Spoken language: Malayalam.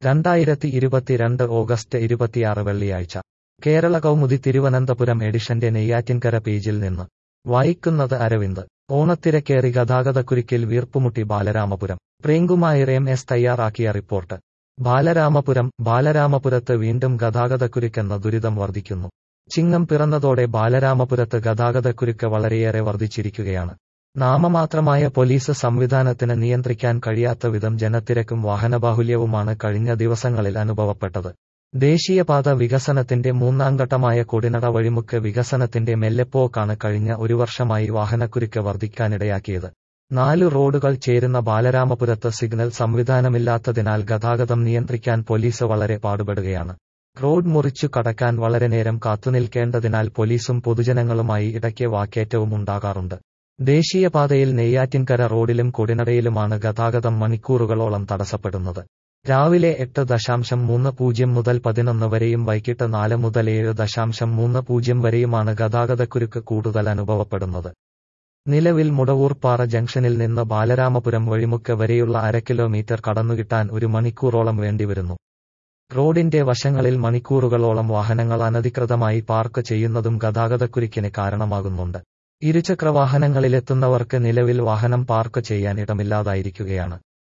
രണ്ടായിരത്തി ഇരുപത്തിരണ്ട് ഓഗസ്റ്റ് ഇരുപത്തിയാറ് വെള്ളിയാഴ്ച കേരള കൗമുദി തിരുവനന്തപുരം എഡിഷന്റെ നെയ്യാറ്റിൻകര പേജിൽ നിന്ന് വായിക്കുന്നത് അരവിന്ദ് ഓണത്തിരക്കേറി ഗതാഗതക്കുരുക്കിൽ വീർപ്പുമുട്ടി ബാലരാമപുരം പ്രേംകുമാർ എം എസ് തയ്യാറാക്കിയ റിപ്പോർട്ട് ബാലരാമപുരം ബാലരാമപുരത്ത് വീണ്ടും ഗതാഗതക്കുരുക്കെന്ന ദുരിതം വർദ്ധിക്കുന്നു ചിങ്ങം പിറന്നതോടെ ബാലരാമപുരത്ത് ഗതാഗതക്കുരുക്ക് വളരെയേറെ വർദ്ധിച്ചിരിക്കുകയാണ് നാമമാത്രമായ പോലീസ് സംവിധാനത്തിന് നിയന്ത്രിക്കാൻ കഴിയാത്ത വിധം ജനത്തിരക്കും വാഹനബാഹുല്യവുമാണ് കഴിഞ്ഞ ദിവസങ്ങളിൽ അനുഭവപ്പെട്ടത് ദേശീയപാത വികസനത്തിന്റെ മൂന്നാംഘട്ടമായ കൊടിനട വഴിമുക്ക് വികസനത്തിന്റെ മെല്ലെപ്പോക്കാണ് കഴിഞ്ഞ ഒരു വർഷമായി വാഹനക്കുരുക്ക് വർദ്ധിക്കാനിടയാക്കിയത് നാലു റോഡുകൾ ചേരുന്ന ബാലരാമപുരത്ത് സിഗ്നൽ സംവിധാനമില്ലാത്തതിനാൽ ഗതാഗതം നിയന്ത്രിക്കാൻ പോലീസ് വളരെ പാടുപെടുകയാണ് റോഡ് മുറിച്ചു കടക്കാൻ വളരെ നേരം കാത്തുനിൽക്കേണ്ടതിനാൽ പോലീസും പൊതുജനങ്ങളുമായി ഇടയ്ക്ക് വാക്കേറ്റവും ഉണ്ടാകാറുണ്ട് ദേശീയപാതയിൽ നെയ്യാറ്റിൻകര റോഡിലും കൊടിനടയിലുമാണ് ഗതാഗതം മണിക്കൂറുകളോളം തടസ്സപ്പെടുന്നത് രാവിലെ എട്ട് ദശാംശം മൂന്ന് പൂജ്യം മുതൽ പതിനൊന്ന് വരെയും വൈകിട്ട് നാല് മുതൽ ഏഴ് ദശാംശം മൂന്ന് പൂജ്യം വരെയുമാണ് ഗതാഗതക്കുരുക്ക് കൂടുതൽ അനുഭവപ്പെടുന്നത് നിലവിൽ മുടവൂർപ്പാറ ജംഗ്ഷനിൽ നിന്ന് ബാലരാമപുരം വഴിമുക്ക് വരെയുള്ള അര കിലോമീറ്റർ കടന്നുകിട്ടാൻ ഒരു മണിക്കൂറോളം വേണ്ടിവരുന്നു റോഡിന്റെ വശങ്ങളിൽ മണിക്കൂറുകളോളം വാഹനങ്ങൾ അനധികൃതമായി പാർക്ക് ചെയ്യുന്നതും ഗതാഗതക്കുരുക്കിന് കാരണമാകുന്നുണ്ട് ഇരുചക്രവാഹനങ്ങളിലെത്തുന്നവർക്ക് നിലവിൽ വാഹനം പാർക്ക് ചെയ്യാൻ ഇടമില്ലാതായിരിക്കുകയാണ്